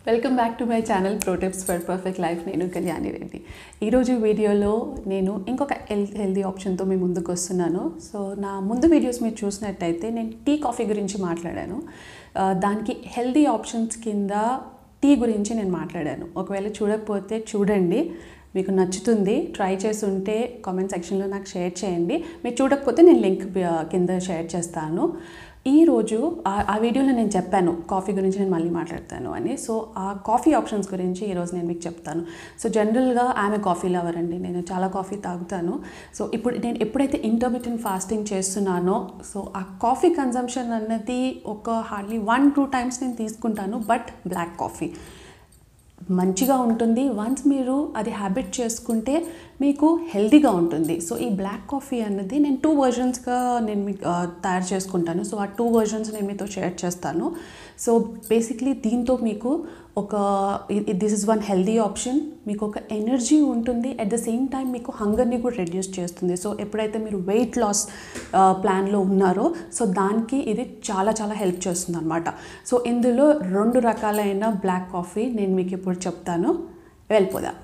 welcome back to my channel pro tips for perfect life నేను కళ్యాణి రెడ్డి ఈరోజు వీడియోలో నేను ఇంకొక హెల్త్ హెల్తీ ఆప్షన్తో మీ ముందుకు వస్తున్నాను సో నా ముందు వీడియోస్ మీరు చూసినట్టయితే నేను టీ కాఫీ గురించి మాట్లాడాను ఆ, దానికి హెల్తీ ఆప్షన్స్ కింద టీ గురించి నేను మాట్లాడాను ఒకవేళ చూడకపోతే చూడండి మీకు నచ్చుతుంది ట్రై చేసి ఉంటే కామెంట్ సెక్షన్లో నాకు షేర్ చేయండి మీరు చూడకపోతే నేను లింక్ కింద షేర్ చేస్తాను ఈరోజు ఆ- ఆ వీడియోలో నేను చెప్పాను కాఫీ గురించి నేను మళ్ళీ మాట్లాడతాను అని సో ఆ కాఫీ ఆప్షన్స్ గురించి ఈరోజు నేను మీకు చెప్తాను సో జనరల్గా ఆమె కాఫీ లవర్ అండి నేను చాలా కాఫీ తాగుతాను సో ఇప్పుడు నేను ఎప్పుడైతే ఇంటర్మీడియట్ ఫాస్టింగ్ చేస్తున్నానో సో ఆ కాఫీ కన్జంప్షన్ అన్నది ఒక హార్డ్లీ వన్ టూ టైమ్స్ నేను తీసుకుంటాను బట్ బ్లాక్ కాఫీ మంచిగా ఉంటుంది వన్స్ మీరు అది హ్యాబిట్ చేసుకుంటే మీకు హెల్తీగా ఉంటుంది సో ఈ బ్లాక్ కాఫీ అన్నది నేను టూ వర్జన్స్గా నేను మీకు ఆ, తయారు చేసుకుంటాను సో ఆ టూ వర్జన్స్ నేను మీతో షేర్ చేస్తాను సో బేసిక్లీ దీంతో మీకు ఒక this is one healthy option మీకు ఒక ఎనర్జీ ఉంటుంది అట్ ద సేమ్ టైం మీకు హంగర్ని కూడా రెడ్యూస్ చేస్తుంది సో ఎప్పుడైతే మీరు వెయిట్ లాస్ ప్లాన్లో ఉన్నారో సో దానికి ఇది చాలా చాలా హెల్ప్ చేస్తుంది అనమాట సో ఇందులో రెండు రకాలైన బ్లాక్ కాఫీ నేను మీకు ఇప్పుడు చెప్తాను వెళ్ళిపోదాం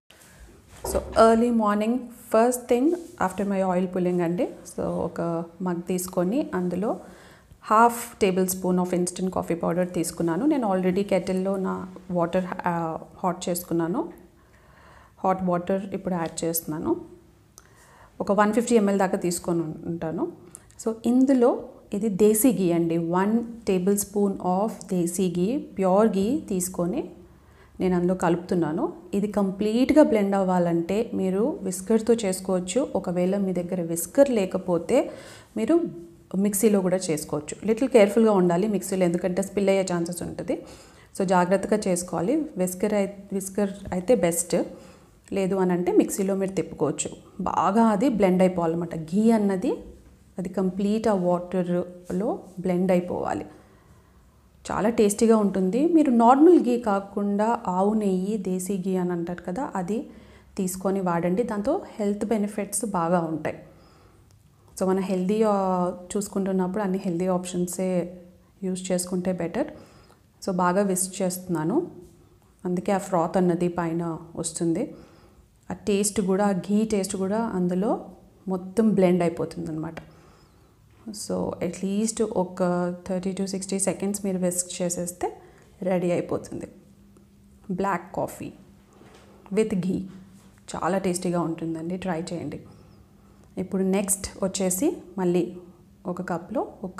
so early morning first thing after my oil pulling అండి సో ఒక మగ్ తీసుకొని అందులో half tablespoon of instant coffee powder తీసుకున్నాను నేను ఆల్రెడీ కెటిల్లో నా వాటర్ హాట్ చేసుకున్నాను హాట్ వాటర్ ఇప్పుడు యాడ్ చేస్తున్నాను ఒక వన్ ఫిఫ్టీ ఎంఎల్ దాకా తీసుకొని ఉంటాను సో ఇందులో ఇది దేశీ గీ అండి one tablespoon of desi ghee pure ghee తీసుకొని నేను అందులో కలుపుతున్నాను ఇది కంప్లీట్గా బ్లెండ్ అవ్వాలంటే మీరు విస్కర్తో చేసుకోవచ్చు ఒకవేళ మీ దగ్గర విస్కర్ లేకపోతే మీరు మిక్సీలో కూడా చేసుకోవచ్చు లిటిల్ కేర్ఫుల్గా ఉండాలి మిక్సీలో ఎందుకంటే స్పిల్ అయ్యే ఛాన్సెస్ ఉంటుంది సో జాగ్రత్తగా చేసుకోవాలి విస్కర్ అయి విస్కర్ అయితే బెస్ట్ లేదు అని అంటే మిక్సీలో మీరు తిప్పుకోవచ్చు బాగా అది బ్లెండ్ అయిపోవాలన్నమాట ఘీ అన్నది అది కంప్లీట్ ఆ వాటర్లో బ్లెండ్ అయిపోవాలి చాలా టేస్టీగా ఉంటుంది మీరు నార్మల్ గీ కాకుండా ఆవు నెయ్యి దేశీ గీ అని అంటారు కదా అది తీసుకొని వాడండి దాంతో హెల్త్ బెనిఫిట్స్ బాగా ఉంటాయి సో మన హెల్దీ చూసుకుంటున్నప్పుడు అన్ని హెల్దీ ఆప్షన్సే యూస్ చేసుకుంటే బెటర్ సో బాగా విస్ట్ చేస్తున్నాను అందుకే ఆ ఫ్రాత్ అన్నది పైన వస్తుంది ఆ టేస్ట్ కూడా ఆ ఘీ టేస్ట్ కూడా అందులో మొత్తం బ్లెండ్ అయిపోతుంది అనమాట సో అట్లీస్ట్ ఒక థర్టీ టు సిక్స్టీ సెకండ్స్ మీరు విస్క్ చేసేస్తే రెడీ అయిపోతుంది బ్లాక్ కాఫీ విత్ ఘీ చాలా టేస్టీగా ఉంటుందండి ట్రై చేయండి ఇప్పుడు నెక్స్ట్ వచ్చేసి మళ్ళీ ఒక కప్లో ఒక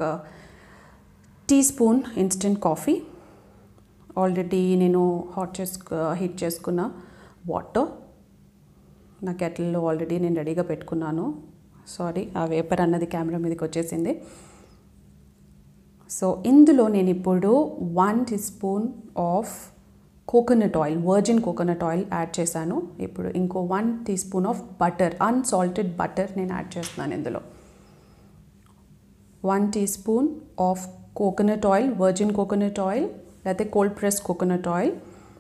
teaspoon instant coffee already నేను హాట్ చేసుకు హీట్ చేసుకున్న వాటర్ నా కెటిల్లో ఆల్రెడీ నేను రెడీగా పెట్టుకున్నాను సారీ ఆ వేపర్ అన్నది కెమెరా మీదకి వచ్చేసింది సో ఇందులో నేను ఇప్పుడు one teaspoon of coconut oil virgin coconut oil add చేశాను ఇప్పుడు ఇంకో one teaspoon of butter unsalted butter నేను యాడ్ చేస్తున్నాను ఇందులో one teaspoon of coconut oil virgin coconut oil లేకపోతే cold press coconut oil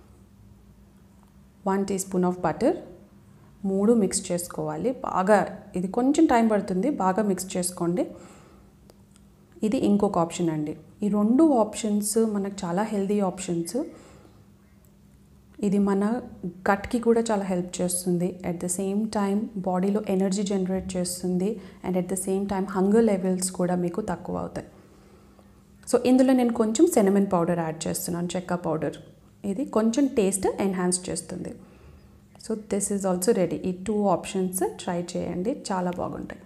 one teaspoon of butter మూడు mix చేసుకోవాలి బాగా ఇది కొంచెం టైం పడుతుంది బాగా మిక్స్ చేసుకోండి ఇది ఇంకొక ఆప్షన్ అండి ఈ రెండు ఆప్షన్స్ మనకు చాలా హెల్దీ ఆప్షన్స్ ఇది మన గట్కి కూడా చాలా హెల్ప్ చేస్తుంది అట్ ద సేమ్ టైం బాడీలో ఎనర్జీ జనరేట్ చేస్తుంది and at the same time hunger levels కూడా మీకు తక్కువ అవుతాయి సో ఇందులో నేను కొంచెం సెనమన్ పౌడర్ యాడ్ చేస్తున్నాను చెక్క పౌడర్ ఇది కొంచెం టేస్ట్ ఎన్హాన్స్ చేస్తుంది so this is also ready ఈ టూ ఆప్షన్స్ ట్రై చేయండి చాలా బాగుంటాయి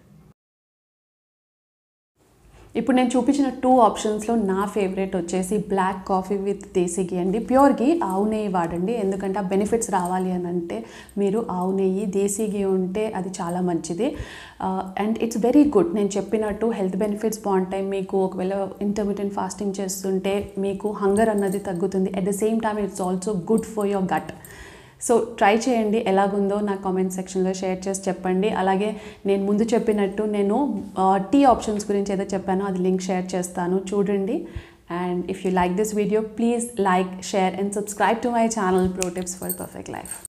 ఇప్పుడు నేను చూపించిన టూ ఆప్షన్స్లో నా ఫేవరెట్ వచ్చేసి black coffee with desi ghee అండి ప్యూర్ ఘీ ఆవు నెయ్యి వాడండి ఎందుకంటే ఆ బెనిఫిట్స్ రావాలి అని అంటే మీరు ఆవు నెయ్యి దేశీ ఘీ ఉంటే అది చాలా మంచిది అండ్ ఇట్స్ వెరీ గుడ్ నేను చెప్పినట్టు హెల్త్ బెనిఫిట్స్ బాగుంటాయి మీకు ఒకవేళ ఇంటర్మీడియట్ ఫాస్టింగ్ చేస్తుంటే మీకు హంగర్ అన్నది తగ్గుతుంది at the same time it's also good for your gut so try చేయండి ఎలాగుందో నా కామెంట్ సెక్షన్లో షేర్ చేసి చెప్పండి అలాగే నేను ముందు చెప్పినట్టు నేను టీ ఆప్షన్స్ గురించి ఏదో చెప్పానో అది లింక్ షేర్ చేస్తాను చూడండి and if you like this video please like share and subscribe to my channel pro tips for perfect life